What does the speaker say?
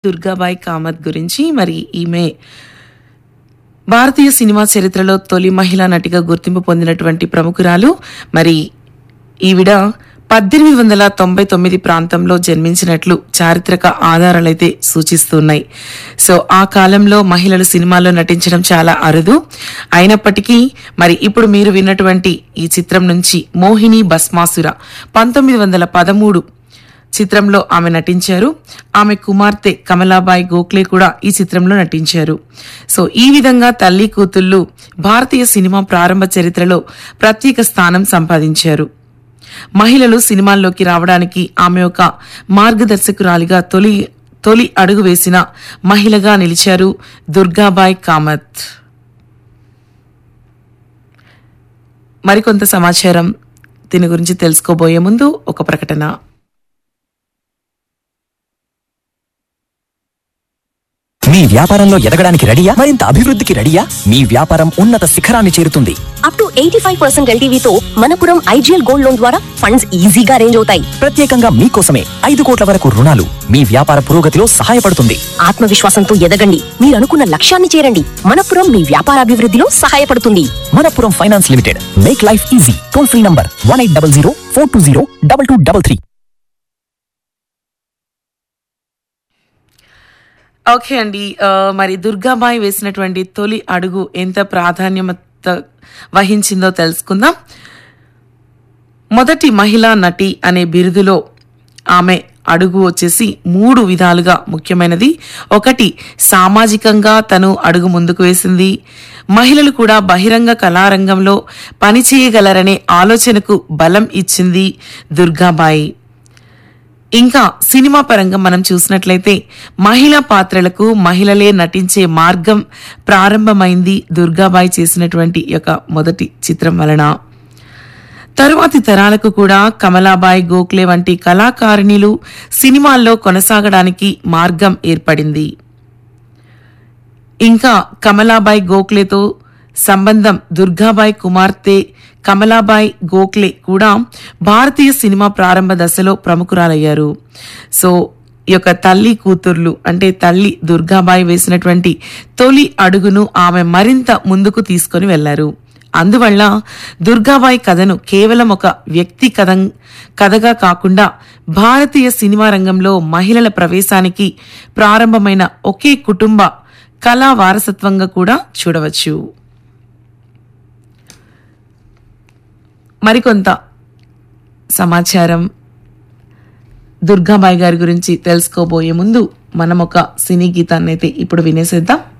దుర్గాబాయి కామత్ గురించి మరి ఈమె భారతీయ సినిమా చరిత్రలో తొలి మహిళా నటిగా గుర్తింపు పొందినటువంటి ప్రముఖురాలు మరి ఈవిడ పద్దెనిమిది వందల తొంభై తొమ్మిది ప్రాంతంలో జన్మించినట్లు చారిత్రక ఆధారాలైతే సూచిస్తున్నాయి సో ఆ కాలంలో మహిళలు సినిమాల్లో నటించడం చాలా అరుదు అయినప్పటికీ మరి ఇప్పుడు మీరు విన్నటువంటి ఈ చిత్రం నుంచి మోహిని భస్మాసుర పంతొమ్మిది వందల పదమూడు చిత్రంలో ఆమె నటించారు ఆమె కుమార్తె కమలాబాయి గోఖలే కూడా ఈ చిత్రంలో నటించారు సో ఈ విధంగా తల్లి కూతుళ్ళు భారతీయ సినిమా ప్రారంభ చరిత్రలో ప్రత్యేక స్థానం సంపాదించారు మహిళలు సినిమాల్లోకి రావడానికి ఆమె ఒక మార్గదర్శకురాలిగా తొలి తొలి అడుగు వేసిన మహిళగా నిలిచారు దుర్గాబాయ్ కామత్ మరికొంత సమాచారం దీని గురించి తెలుసుకోబోయే ముందు ఒక ప్రకటన మీ వ్యాపారంలో ఎదగడానికి రెడీయా మరింత అభివృద్ధికి రెడీయా మీ వ్యాపారం ఉన్నత శిఖరాన్ని చేరుతుంది up to eighty five percent ఎల్టీవీతో మనపురం ఐజీఎల్ గోల్డ్ లోన్ ద్వారా ఫండ్స్ ఈజీగా అరేంజ్ అవుతాయి ప్రత్యేకంగా మీకోసమే ఐదు కోట్ల వరకు రుణాలు మీ వ్యాపార పురోగతిలో సహాయపడుతుంది ఆత్మవిశ్వాసంతో ఎదగండి మీరు అనుకున్న లక్ష్యాన్ని చేరండి మనపురం మీ వ్యాపార అభివృద్ధిలో సహాయపడుతుంది Manappuram finance limited make life easy toll free number one eight double zero four two zero double two double three okay అండి ఆ, మరి దుర్గాబాయి వేసినటువంటి తొలి అడుగు ఎంత ప్రాధాన్యత వహించిందో తెలుసుకుందాం మొదటి మహిళా నటి అనే బిరుదులో ఆమె అడుగు వచ్చేసి మూడు విధాలుగా ముఖ్యమైనది ఒకటి సామాజికంగా తను అడుగు ముందుకు వేసింది మహిళలు కూడా బహిరంగ కళారంగంలో పనిచేయగలరనే ఆలోచనకు బలం ఇచ్చింది దుర్గాబాయి ఇంకా సినిమా పరంగా మనం చూసినట్లయితే మహిళా పాత్రలకు మహిళలే నటించే మార్గం ప్రారంభమైంది దుర్గాబాయి చేసినటువంటి ఈ యొక్క మొదటి చిత్రం వలన తరువాతి తరాలకు కూడా కమలాబాయి గోఖలే వంటి కళాకారిణిలు సినిమాల్లో కొనసాగడానికి మార్గం ఏర్పడింది ఇంకా కమలాబాయి గోఖలేతో సంబంధం దుర్గాబాయి కుమార్తె కమలాబాయి గోఖలే కూడా భారతీయ సినిమా ప్రారంభ దశలో ప్రముఖురాలయ్యారు సో ఈ యొక్క తల్లి కూతుర్లు అంటే తల్లి దుర్గాబాయి వేసినటువంటి తొలి అడుగును ఆమె మరింత ముందుకు తీసుకొని వెళ్లారు అందువల్ల దుర్గాబాయి కథను కేవలం ఒక వ్యక్తి కథ కథగా కాకుండా భారతీయ సినిమా రంగంలో మహిళల ప్రవేశానికి ప్రారంభమైన ఒకే కుటుంబ కళా వారసత్వంగా కూడా చూడవచ్చు మరికొంత సమాచారం దుర్గాబాయి గారి గురించి తెలుసుకోబోయే ముందు మనం ఒక సినీ గీతాన్ని అయితే ఇప్పుడు వినేసేద్దాం